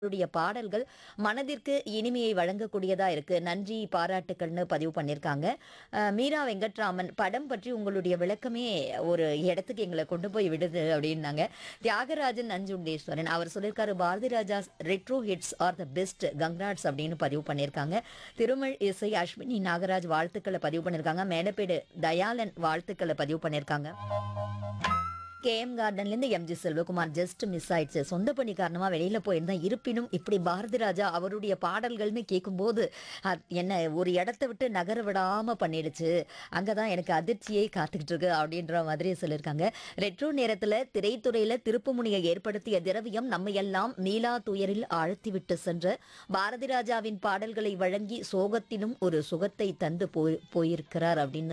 அவருடைய பாடல்கள் மனதிற்கு இனிமையை வழங்கக்கூடியதா இருக்கு நன்றி பாராட்டுக்கள்னு பதிவு பண்ணியிருக்காங்க அஹ் மீரா வெங்கட்ராமன் படம் பற்றி உங்களுடைய விளக்கமே ஒரு இடத்துக்கு எங்களை கொண்டு போய் விடுது அப்படின்னாங்க தியாகராஜன் நஞ்சுண்டேஸ்வரன் அவர் சொல்லியிருக்காரு Bharathi Raja retro hits are the best congrats அப்படின்னு பதிவு பண்ணியிருக்காங்க திருமல் இசை அஸ்வினி நாகராஜ் வாழ்த்துக்களை பதிவு பண்ணியிருக்காங்க மேடப்பேடு தயாளன் வாழ்த்துக்களை பதிவு பண்ணியிருக்காங்க கேஎம் கார்டன்லேருந்து எம்ஜி செல்வகுமார் ஜஸ்ட் மிஸ் ஆயிடுச்சு சொந்த பணி காரணமாக வெளியில் போயிருந்தேன் இருப்பினும் இப்படி பாரதி ராஜா அவருடைய பாடல்கள்னு கேட்கும்போது அத்- என்ன ஒரு இடத்த விட்டு நகர விடாமல் பண்ணிடுச்சு அங்கே தான் எனக்கு அதிர்ச்சியை காத்துக்கிட்டு இருக்கு அப்படின்ற மாதிரி சொல்லியிருக்காங்க ரெட்ரோ நேரத்தில் திரைத்துறையில் திருப்புமுனையை ஏற்படுத்திய திரவியம் நம்ம எல்லாம் மீளா துயரில் ஆழ்த்திவிட்டு சென்ற பாரதி ராஜாவின் பாடல்களை வழங்கி சோகத்திலும் ஒரு சுகத்தை தந்து போய் போயிருக்கிறார் அப்படின்னு